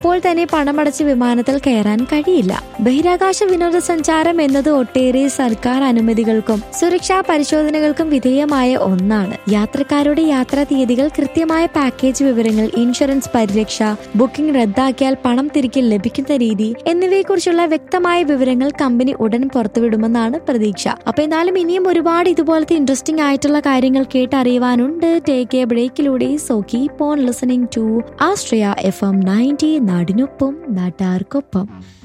ഇപ്പോൾ തന്നെ പണമടച്ച് വിമാനത്തിൽ കയറാൻ കഴിയില്ല ബഹിരാകാശ വിനോദസഞ്ചാരം എന്നത് ഒട്ടേറെ സർക്കാർ അനുമതികൾക്കും സുരക്ഷാ പരിശോധനകൾക്കും വിധേയമായ ഒന്നാണ് യാത്രക്കാരുടെ യാത്രാ തീയതികൾ കൃത്യമായ പാക്കേജ് വിവരങ്ങൾ ഇൻഷുറൻസ് പരിരക്ഷ ബുക്കിംഗ് റദ്ദാക്കിയാൽ പണം തിരികെ ലഭിക്കുന്ന രീതി എന്നിവയെക്കുറിച്ചുള്ള വ്യക്തമായ വിവരങ്ങൾ കമ്പനി ഉടൻ പുറത്തുവിടുമെന്നാണ് പ്രതീക്ഷ അപ്പൊ എന്നാലും ഇനിയും ഒരുപാട് ഇതുപോലത്തെ ഇൻട്രസ്റ്റിംഗ് ആയിട്ടുള്ള കാര്യങ്ങൾ കേട്ടറിയുവാനുണ്ട് ടേക്ക് എ ബ്രേക്കിലൂടെ so keep on listening to Astria F M ninety നാടിനൊപ്പം നാട്ടാർക്കൊപ്പം